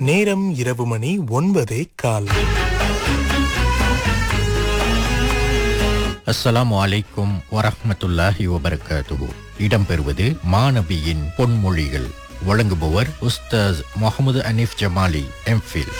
நேரம் இரவு மணி ஒன்பதே கால் அஸ்ஸலாமு அலைக்கும் வரஹ்மத்துல்லாஹி வபரகாத்துஹு இடம்பெறுவது மாணவியின் பொன்மொழிகள் வழங்குபவர் உஸ்தாஸ் முகமது அனீஃப் ஜமாலி எம்ஃபில்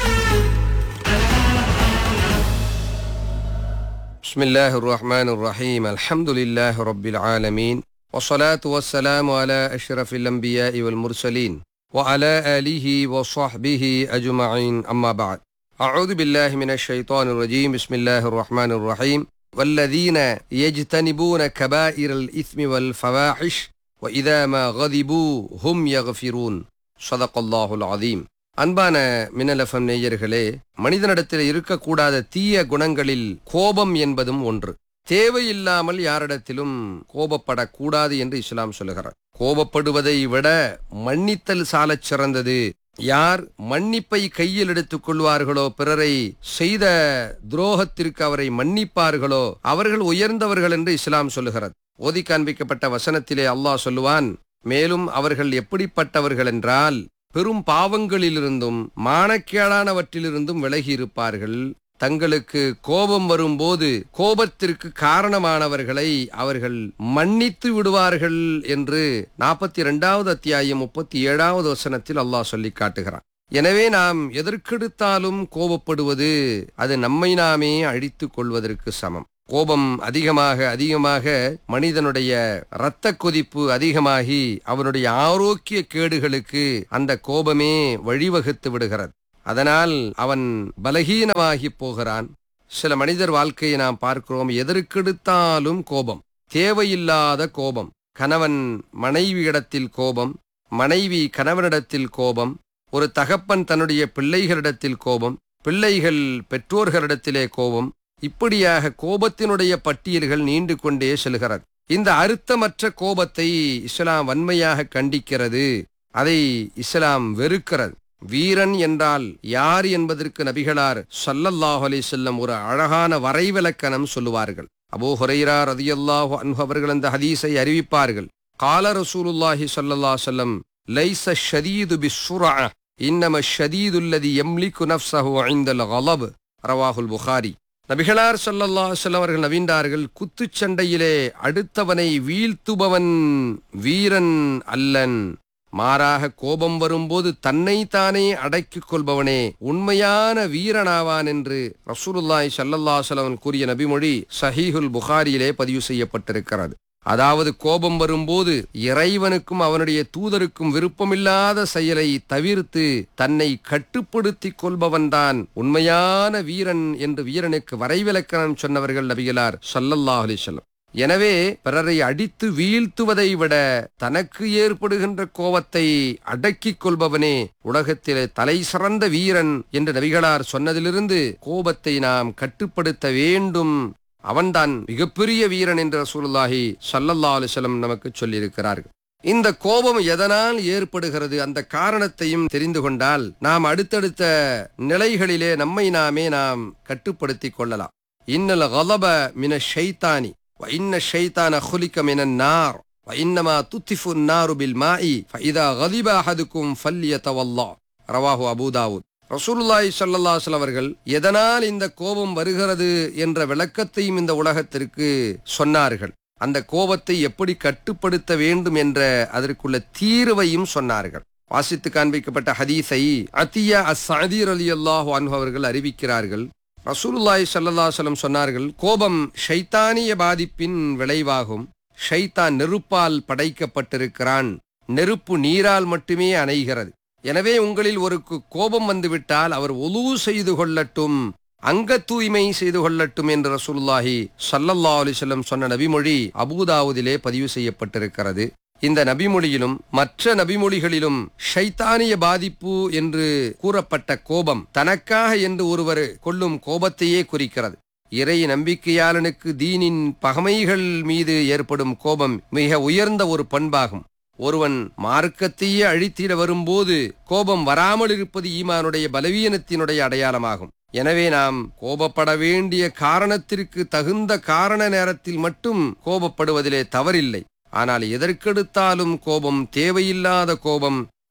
بسم الله الرحمن الرحيم الحمد لله رب العالمين والصلاة والسلام على أشرف الأنبياء والمرسلين وعلى آله وصحبه أجمعين أما بعد أعوذ بالله من الشيطان الرجيم بسم الله الرحمن الرحيم والذين يجتنبون كبائر الإثم والفواحش وإذا ما غضبوا هم يغفرون صدق الله العظيم அன்பான மின்னலஃபம் நேயர்களே மனிதனிடத்தில் இருக்கக்கூடாத தீய குணங்களில் கோபம் என்பதும் ஒன்று தேவையில்லாமல் யாரிடத்திலும் கோபப்படக்கூடாது என்று இஸ்லாம் சொல்லுகிறார் கோபப்படுவதை விட மன்னித்தல் சாலச் சிறந்தது யார் மன்னிப்பை கையில் எடுத்துக் கொள்வார்களோ பிறரை செய்த துரோகத்திற்கு அவரை மன்னிப்பார்களோ அவர்கள் உயர்ந்தவர்கள் என்று இஸ்லாம் சொல்லுகிறது ஓதி காண்பிக்கப்பட்ட வசனத்திலே அல்லாஹ் சொல்லுவான் மேலும் அவர்கள் எப்படிப்பட்டவர்கள் என்றால் பெரும் பாவங்களிலிருந்தும் மானக்கேடானவற்றிலிருந்தும் விலகி இருப்பார்கள் தங்களுக்கு கோபம் வரும்போது கோபத்திற்கு காரணமானவர்களை அவர்கள் மன்னித்து விடுவார்கள் என்று நாற்பத்தி இரண்டாவது அத்தியாயம் முப்பத்தி ஏழாவது வசனத்தில் அல்லாஹ் சொல்லி காட்டுகிறான் எனவே நாம் எதற்கெடுத்தாலும் கோபப்படுவது அது நம்மை நாமே அழித்துக் கொள்வதற்கு சமம் கோபம் அதிகமாக அதிகமாக மனிதனுடைய இரத்த கொதிப்பு அதிகமாகி அவனுடைய ஆரோக்கிய கேடுகளுக்கு அந்த கோபமே வழிவகுத்து விடுகிறது அதனால் அவன் பலகீனமாகி போகிறான் சில மனிதர் வாழ்க்கையை நாம் பார்க்கிறோம் எதற்கெடுத்தாலும் கோபம் தேவையில்லாத கோபம் கணவன் மனைவியிடத்தில் கோபம் மனைவி கணவனிடத்தில் கோபம் ஒரு தகப்பன் தன்னுடைய பிள்ளைகளிடத்தில் கோபம் பிள்ளைகள் பெற்றோர்களிடத்திலே கோபம் இப்படியாக கோபத்தினுடைய பட்டியல்கள் நீண்டு கொண்டே செல்கிறது இந்த அர்த்தமற்ற கோபத்தை இஸ்லாம் வன்மையாக கண்டிக்கிறது அதை இஸ்லாம் வெறுக்கிறது வீரன் என்றால் யார் என்பதற்கு நபிகளார் சல்லல்லாஹு அலைஹி செல்லம் ஒரு அழகான வரைவிலக்கணம் சொல்லுவார்கள் அபூ ஹுரைரா ரதியல்லாஹு அன்ஹு அவர்கள் அந்த ஹதீஸை அறிவிப்பார்கள் கால ரசூலுல்லாஹி ஸல்லல்லாஹு அலைஹி வஸல்லம் லைஸ ஷதீது பிஸ்ஸுரஅ இன்னம ஷதீதுல்லதி யம்லிகு நஃப்ஸஹு இந்தல் கலப் ரவாஹுல் புகாரி நபிகளார் ஸல்லல்லாஹு அலைஹி வஸல்லம் அவர்கள் நவீண்டார்கள் குத்துச்சண்டையிலே அடுத்தவனை வீழ்த்துபவன் வீரன் அல்லன் மாறாக கோபம் வரும்போது தன்னைத்தானே அடக்கிக் கொள்பவனே உண்மையான வீரனாவான் என்று ரசூலுல்லாய் சல்லல்லா சலவன் கூறிய நபிமொழி சஹீஹுல் புகாரியிலே பதிவு செய்யப்பட்டிருக்கிறது அதாவது கோபம் வரும்போது இறைவனுக்கும் அவனுடைய தூதருக்கும் விருப்பமில்லாத செயலை தவிர்த்து தன்னை கட்டுப்படுத்திக் கொள்பவன்தான் உண்மையான வீரன் என்று வீரனுக்கு வரைவிலக்கணம் சொன்னவர்கள் நபிகளார் சல்லல்லாஹ் அலிசல்லம் எனவே பிறரை அடித்து வீழ்த்துவதை விட தனக்கு ஏற்படுகின்ற கோபத்தை அடக்கிக் கொள்பவனே உலகத்திலே தலை சிறந்த வீரன் என்று நபிகளார் சொன்னதிலிருந்து கோபத்தை நாம் கட்டுப்படுத்த வேண்டும் அவன்தான் மிகப்பெரிய வீரன் என்று ரசூலுல்லாஹி சல்லல்லா அலிசல்லம் நமக்கு சொல்லியிருக்கிறார்கள் இந்த கோபம் எதனால் ஏற்படுகிறது அந்த காரணத்தையும் தெரிந்து கொண்டால் நாம் அடுத்தடுத்த நிலைகளிலே நம்மை நாமே நாம் கட்டுப்படுத்திக் கொள்ளலாம் இன்னல கலப மின ஷைத்தானி وإن الشيطان خلق من النار وإنما تطفئ النار بالماء فإذا غضب أحدكم فليتولى رواه أبو داود ரசூலுல்லாஹி ஸல்லல்லாஹு அலைஹி அவர்கள் எதனால் இந்த கோபம் வருகிறது என்ற விளக்கத்தையும் இந்த உலகத்திற்கு சொன்னார்கள் அந்த கோபத்தை எப்படி கட்டுப்படுத்த வேண்டும் என்ற அதற்குள்ள தீர்வையும் சொன்னார்கள் வாசித்து காண்பிக்கப்பட்ட ஹதீஸை அத்தியா அஸ் சதீர் அலி அல்லாஹு அன்ஹு அவர்கள் அறிவிக்கிறார்கள் ரசூலுல்லாய் சல்லல்லாசலம் சொன்னார்கள் கோபம் ஷைத்தானிய பாதிப்பின் விளைவாகும் ஷைத்தான் நெருப்பால் படைக்கப்பட்டிருக்கிறான் நெருப்பு நீரால் மட்டுமே அணைகிறது எனவே உங்களில் ஒரு கோபம் வந்துவிட்டால் அவர் ஒலு செய்து கொள்ளட்டும் அங்க தூய்மை செய்து கொள்ளட்டும் என்று ரசூலுல்லாஹி சல்லல்லா அலிசல்லம் சொன்ன நபிமொழி அபூதாவுதிலே பதிவு செய்யப்பட்டிருக்கிறது இந்த நபிமொழியிலும் மற்ற நபிமொழிகளிலும் ஷைத்தானிய பாதிப்பு என்று கூறப்பட்ட கோபம் தனக்காக என்று ஒருவர் கொள்ளும் கோபத்தையே குறிக்கிறது இறை நம்பிக்கையாளனுக்கு தீனின் பகமைகள் மீது ஏற்படும் கோபம் மிக உயர்ந்த ஒரு பண்பாகும் ஒருவன் மார்க்கத்தையே அழித்திட வரும்போது கோபம் வராமல் இருப்பது ஈமானுடைய பலவீனத்தினுடைய அடையாளமாகும் எனவே நாம் கோபப்பட வேண்டிய காரணத்திற்கு தகுந்த காரண நேரத்தில் மட்டும் கோபப்படுவதிலே தவறில்லை ஆனால் எதற்கெடுத்தாலும் கோபம் தேவையில்லாத கோபம்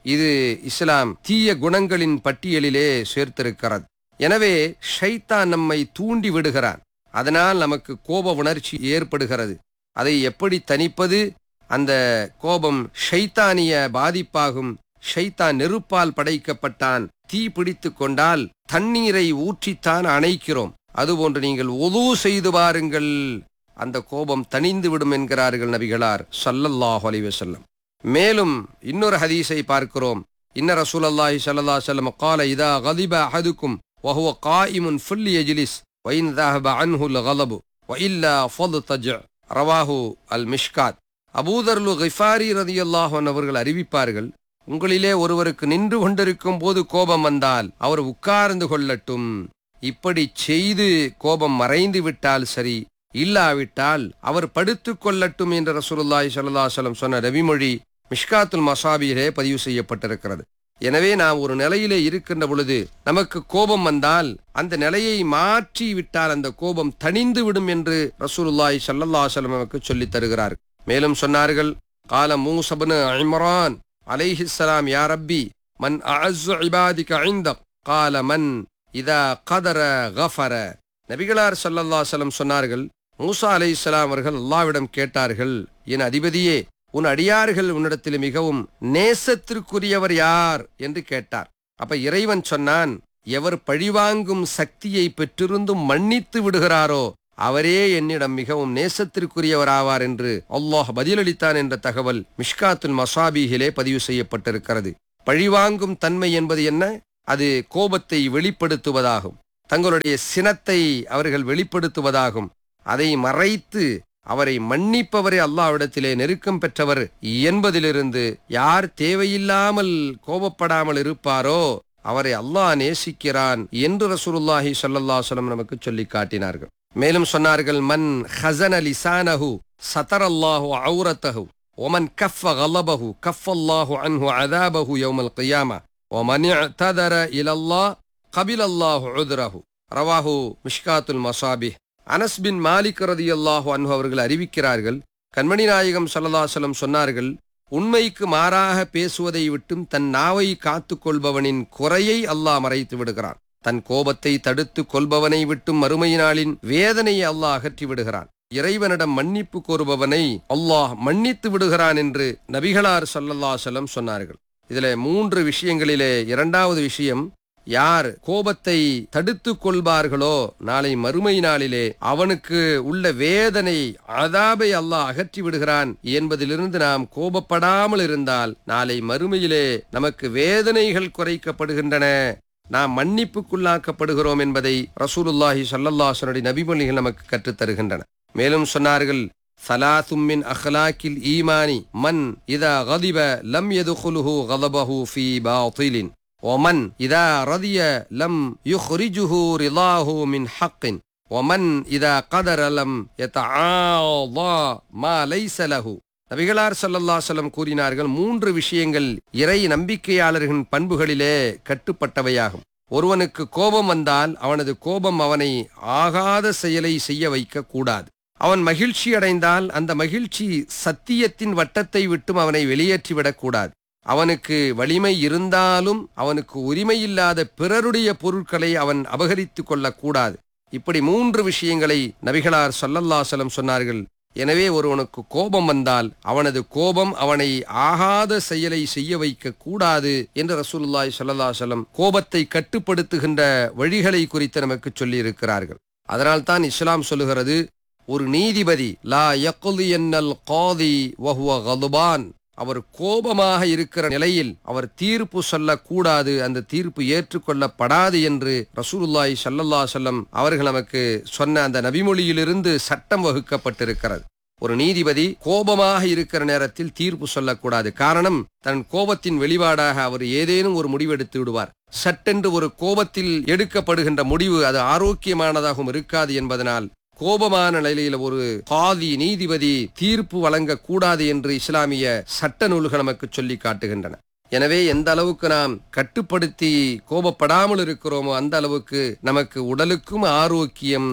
இது இஸ்லாம் தீய குணங்களின் பட்டியலிலே சேர்த்திருக்கிறது எனவே ஷைத்தான் நம்மை தூண்டி விடுகிறான் அதனால் நமக்கு கோப உணர்ச்சி ஏற்படுகிறது அதை எப்படி தணிப்பது அந்த கோபம் ஷைத்தானிய பாதிப்பாகும் ஷைத்தான் நெருப்பால் படைக்கப்பட்டான் தீ பிடித்து கொண்டால் தண்ணீரை ஊற்றித்தான் அணைக்கிறோம் அதுபோன்று நீங்கள் ஒது செய்து பாருங்கள் அந்த கோபம் தணிந்து விடும் என்கிறார்கள் நபிகளார் ஸல்லல்லாஹு அலைஹி வஸல்லம் மேலும் இன்னொரு ஹதீஸை பார்க்கிறோம் இன்ன ரசூலல்லாஹி ஸல்லல்லாஹு அலைஹி வஸல்லம் قال اذا غضب احدكم وهو قائم فليجلس وان ذهب عنه الغضب والا فلتجع رواه المشكات அபூதர்லு கிஃபாரி ரதியல்லாஹு அன்ஹு அவர்கள் அறிவிப்பார்கள் உங்களிலே ஒருவருக்கு நின்று கொண்டிருக்கும் போது கோபம் வந்தால் அவர் உட்கார்ந்து கொள்ளட்டும் இப்படி செய்து கோபம் மறைந்து விட்டால் சரி இல்லாவிட்டால் அவர் படுத்துக் கொள்ளட்டும் என்று ரசூலுல்லாஹி ஸல்லல்லாஹு அலைஹி வஸல்லம் சொன்ன ரவிமொழி மிஷ்காத்துல் மசாபியிலே பதிவு செய்யப்பட்டிருக்கிறது எனவே நாம் ஒரு நிலையிலே இருக்கின்ற பொழுது நமக்கு கோபம் வந்தால் அந்த நிலையை மாற்றி விட்டால் அந்த கோபம் தணிந்து விடும் என்று ரசூலுல்லாஹி ஸல்லல்லாஹு அலைஹி வஸல்லம் நமக்கு சொல்லித் தருகிறார் மேலும் சொன்னார்கள் கால மூசபனு இம்ரான் அலைஹிஸ்ஸலாம் யா ரப்பி மன் அஅஸ்ஸு இபாதிக இந்தக் கால மன் இதா கதர கஃபர நபிகளார் ஸல்லல்லாஹு அலைஹி வஸல்லம் சொன்னார்கள் மூசா அலைஹிஸ்ஸலாம் அவர்கள் அல்லாஹ்விடம் கேட்டார்கள் என் அதிபதியே உன் அடியார்கள் உன்னிடத்தில் மிகவும் நேசத்திற்குரியவர் யார் என்று கேட்டார் அப்ப இறைவன் சொன்னான் எவர் பழிவாங்கும் சக்தியை பெற்றிருந்தும் மன்னித்து விடுகிறாரோ அவரே என்னிடம் மிகவும் நேசத்திற்குரியவராவார் என்று அல்லாஹ் பதிலளித்தான் என்ற தகவல் மிஷ்காத்துல் மசாபிகிலே பதிவு செய்யப்பட்டிருக்கிறது பழிவாங்கும் தன்மை என்பது என்ன அது கோபத்தை வெளிப்படுத்துவதாகும் தங்களுடைய சினத்தை அவர்கள் வெளிப்படுத்துவதாகும் அதை மறைத்து அவரை மன்னிப்பவரே அல்லாவிடத்திலே நெருக்கம் பெற்றவர் என்பதிலிருந்து யார் தேவையில்லாமல் கோபப்படாமல் இருப்பாரோ அவரை அல்லாஹ் நேசிக்கிறான் என்று ரசூலுல்லாஹி ஸல்லல்லாஹு அலைஹி வஸல்லம் நமக்கு சொல்லி காட்டினார்கள் மேலும் சொன்னார்கள் மன் ஹசன லிசானஹு சதரல்லாஹு ஔரத்தஹு ஒமன் கஃப கலபஹு கஃபல்லாஹு அன்ஹு அதாபஹு யௌமல் கியாமா ஒமன் இஅ்ததர இலல்லாஹ் கபிலல்லாஹு உத்ரஹு ரவாஹு மிஷ்காத்துல் மசாபிஹ் அனஸ் பின் மாலிக் ரதியல்லாஹு அன்ஹு அவர்கள் அறிவிக்கிறார்கள் கண்மணி நாயகம் ஸல்லல்லாஹு அலைஹி வஸல்லம் சொன்னார்கள் உண்மைக்கு மாறாக பேசுவதை விட்டும் தன் நாவை காத்துக் கொள்பவனின் குறையை அல்லாஹ் மறைத்து விடுகிறான் தன் கோபத்தை தடுத்து கொள்பவனை விட்டும் மறுமை நாளின் வேதனையை அல்லாஹ் அகற்றி விடுகிறான் இறைவனிடம் மன்னிப்பு கோருபவனை அல்லாஹ் மன்னித்து விடுகிறான் என்று நபிகளார் ஸல்லல்லாஹு அலைஹி வஸல்லம் சொன்னார்கள் இதுல மூன்று விஷயங்களிலே இரண்டாவது விஷயம் யார் கோபத்தை தடுத்து கொள்வார்களோ நாளை மறுமை நாளிலே அவனுக்கு உள்ள வேதனை அதாபை அல்லாஹ் அகற்றி விடுகிறான் என்பதிலிருந்து நாம் கோபப்படாமல் இருந்தால் நாளை மறுமையிலே நமக்கு வேதனைகள் குறைக்கப்படுகின்றன நாம் மன்னிப்புக்குள்ளாக்கப்படுகிறோம் என்பதை ரசூலுல்லாஹி ஸல்லல்லாஹு நபிமொழிகள் நமக்கு கற்றுத் தருகின்றன மேலும் சொன்னார்கள் சலாசும் மின் அஹ்லாக்கில் ஈமானி மன் இதா கதிப லம் எதுகுலுஹு கதபஹு ஃபி பாத்திலின் ومن إذا رضي لم يخرجه رضاه من حق ومن إذا قدر لم يتعاضى ما ليس له நபிகளார் ஸல்லல்லாஹு அலைஹி வஸல்லம் கூறினார்கள் மூன்று விஷயங்கள் இறை நம்பிக்கையாளர்களின் பண்புகளிலே கட்டுப்பட்டவையாகும் ஒருவனுக்கு கோபம் வந்தால் அவனது கோபம் அவனை ஆகாத செயலை செய்ய வைக்க கூடாது அவன் மகிழ்ச்சி அடைந்தால் அந்த மகிழ்ச்சி சத்தியத்தின் வட்டத்தை விட்டும் அவனை வெளியேற்றிவிடக் கூடாது அவனுக்கு வலிமை இருந்தாலும் அவனுக்கு உரிமை இல்லாத பிறருடைய பொருட்களை அவன் அபகரித்துக் கொள்ளக்கூடாது இப்படி மூன்று விஷயங்களை நபிகளார் சொல்லல்லாசலம் சொன்னார்கள் எனவே ஒருவனுக்கு கோபம் வந்தால் அவனது கோபம் அவனை ஆகாத செயலை செய்ய வைக்க கூடாது என்று ரசூலுல்லாய் சொல்லல்லாசலம் கோபத்தை கட்டுப்படுத்துகின்ற வழிகளை குறித்து நமக்கு சொல்லி இருக்கிறார்கள் அதனால்தான் இஸ்லாம் சொல்லுகிறது ஒரு நீதிபதி லா யக்குலி என்னல் காதி வஹுவ கதுபான் அவர் கோபமாக இருக்கிற நிலையில் அவர் தீர்ப்பு சொல்லக்கூடாது அந்த தீர்ப்பு ஏற்றுக்கொள்ளப்படாது என்று ரசூலுல்லாய் சல்லல்லா சொல்லம் அவர்கள் நமக்கு சொன்ன அந்த நபிமொழியிலிருந்து சட்டம் வகுக்கப்பட்டிருக்கிறது ஒரு நீதிபதி கோபமாக இருக்கிற நேரத்தில் தீர்ப்பு சொல்லக்கூடாது காரணம் தன் கோபத்தின் வெளிப்பாடாக அவர் ஏதேனும் ஒரு முடிவு எடுத்து விடுவார் சட்டென்று ஒரு கோபத்தில் எடுக்கப்படுகின்ற முடிவு அது ஆரோக்கியமானதாகவும் இருக்காது என்பதனால் கோபமான நிலையில ஒரு பாதி நீதிபதி தீர்ப்பு வழங்கக்கூடாது என்று இஸ்லாமிய சட்ட நூல்கள் நமக்கு சொல்லி காட்டுகின்றன எனவே எந்த அளவுக்கு நாம் கட்டுப்படுத்தி கோபப்படாமல் இருக்கிறோமோ அந்த அளவுக்கு நமக்கு உடலுக்கும் ஆரோக்கியம்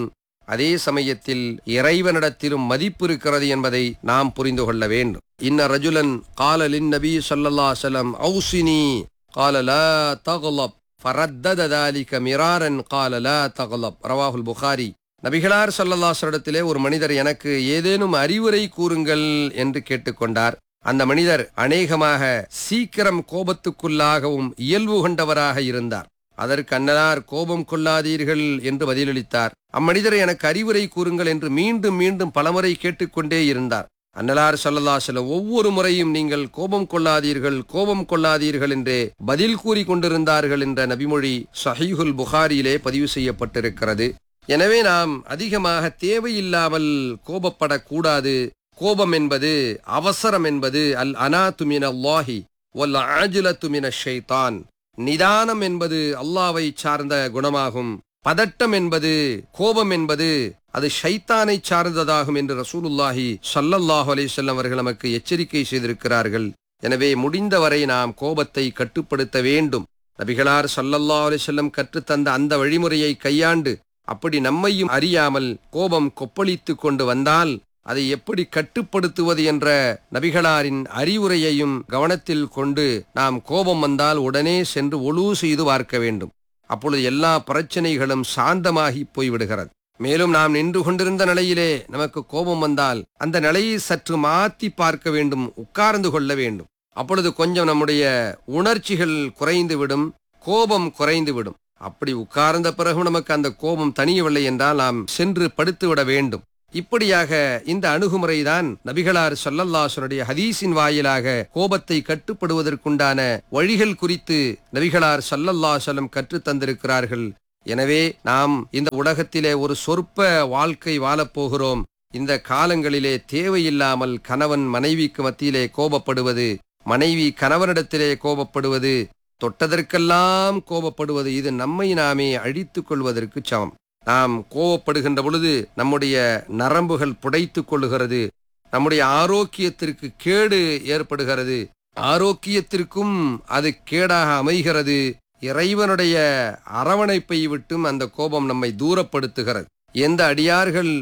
அதே சமயத்தில் இறைவனிடத்திலும் மதிப்பு இருக்கிறது என்பதை நாம் புரிந்து கொள்ள வேண்டும் இன்ன ரஜுலன் காலலின் நபி சொல்லல்லா சலம் ஔசினி قال لا تغلب فردد ذلك مرارا قال لا تغلب رواه البخاري நபிகளார் சல்லல்லாசரிடத்திலே ஒரு மனிதர் எனக்கு ஏதேனும் அறிவுரை கூறுங்கள் என்று கேட்டுக்கொண்டார் அந்த மனிதர் அநேகமாக சீக்கிரம் கோபத்துக்குள்ளாகவும் இயல்பு கொண்டவராக இருந்தார் அதற்கு அன்னலார் கோபம் கொள்ளாதீர்கள் என்று பதிலளித்தார் அம்மனிதர் எனக்கு அறிவுரை கூறுங்கள் என்று மீண்டும் மீண்டும் பலமுறை கேட்டுக்கொண்டே இருந்தார் அன்னலார் சல்லல்லாசல ஒவ்வொரு முறையும் நீங்கள் கோபம் கொள்ளாதீர்கள் கோபம் கொள்ளாதீர்கள் என்றே பதில் கூறி கொண்டிருந்தார்கள் என்ற நபிமொழி சஹீஹுல் புகாரியிலே பதிவு செய்யப்பட்டிருக்கிறது எனவே நாம் அதிகமாக தேவையில்லாமல் கோபப்படக்கூடாது கோபம் என்பது அவசரம் என்பது அல் அனாத்துமின அல்லாஹி ஒல் ஆஜுலத்துமின ஷைத்தான் நிதானம் என்பது அல்லாவை சார்ந்த குணமாகும் பதட்டம் என்பது கோபம் என்பது அது ஷைத்தானை சார்ந்ததாகும் என்று ரசூலுல்லாஹி ஸல்லல்லாஹு அலைஹி வஸல்லம் அவர்கள் நமக்கு எச்சரிக்கை செய்திருக்கிறார்கள் எனவே முடிந்தவரை நாம் கோபத்தை கட்டுப்படுத்த வேண்டும் நபிகளார் ஸல்லல்லாஹு அலைஹி வஸல்லம் கற்றுத்தந்த அந்த வழிமுறையை கையாண்டு அப்படி நம்மையும் அறியாமல் கோபம் கொப்பளித்து கொண்டு வந்தால் அதை எப்படி கட்டுப்படுத்துவது என்ற நபிகளாரின் அறிவுரையையும் கவனத்தில் கொண்டு நாம் கோபம் வந்தால் உடனே சென்று ஒழு செய்து பார்க்க வேண்டும் அப்பொழுது எல்லா பிரச்சனைகளும் சாந்தமாகி போய்விடுகிறது மேலும் நாம் நின்று கொண்டிருந்த நிலையிலே நமக்கு கோபம் வந்தால் அந்த நிலையை சற்று மாத்தி பார்க்க வேண்டும் உட்கார்ந்து கொள்ள வேண்டும் அப்பொழுது கொஞ்சம் நம்முடைய உணர்ச்சிகள் குறைந்துவிடும் கோபம் குறைந்துவிடும் அப்படி உட்கார்ந்த பிறகு நமக்கு அந்த கோபம் தனியவில்லை என்றால் நாம் சென்று படுத்துவிட வேண்டும் இப்படியாக இந்த அணுகுமுறைதான் நபிகளார் சொல்லல்லாசனுடைய ஹதீஸின் வாயிலாக கோபத்தை கட்டுப்படுவதற்குண்டான வழிகள் குறித்து நபிகளார் சல்லல்லாசலம் கற்றுத் தந்திருக்கிறார்கள் எனவே நாம் இந்த உலகத்திலே ஒரு சொற்ப வாழ்க்கை வாழப்போகிறோம் இந்த காலங்களிலே தேவையில்லாமல் கணவன் மனைவிக்கு மத்தியிலே கோபப்படுவது மனைவி கணவனிடத்திலே கோபப்படுவது தொட்டதற்கெல்லாம் கோபப்படுவது இது நம்மை நாமே அழித்துக் கொள்வதற்கு சமம் நாம் கோபப்படுகின்ற பொழுது நம்முடைய நரம்புகள் புடைத்துக் கொள்ளுகிறது நம்முடைய ஆரோக்கியத்திற்கு கேடு ஏற்படுகிறது ஆரோக்கியத்திற்கும் அது கேடாக அமைகிறது இறைவனுடைய அரவணைப்பை விட்டும் அந்த கோபம் நம்மை தூரப்படுத்துகிறது எந்த அடியார்கள்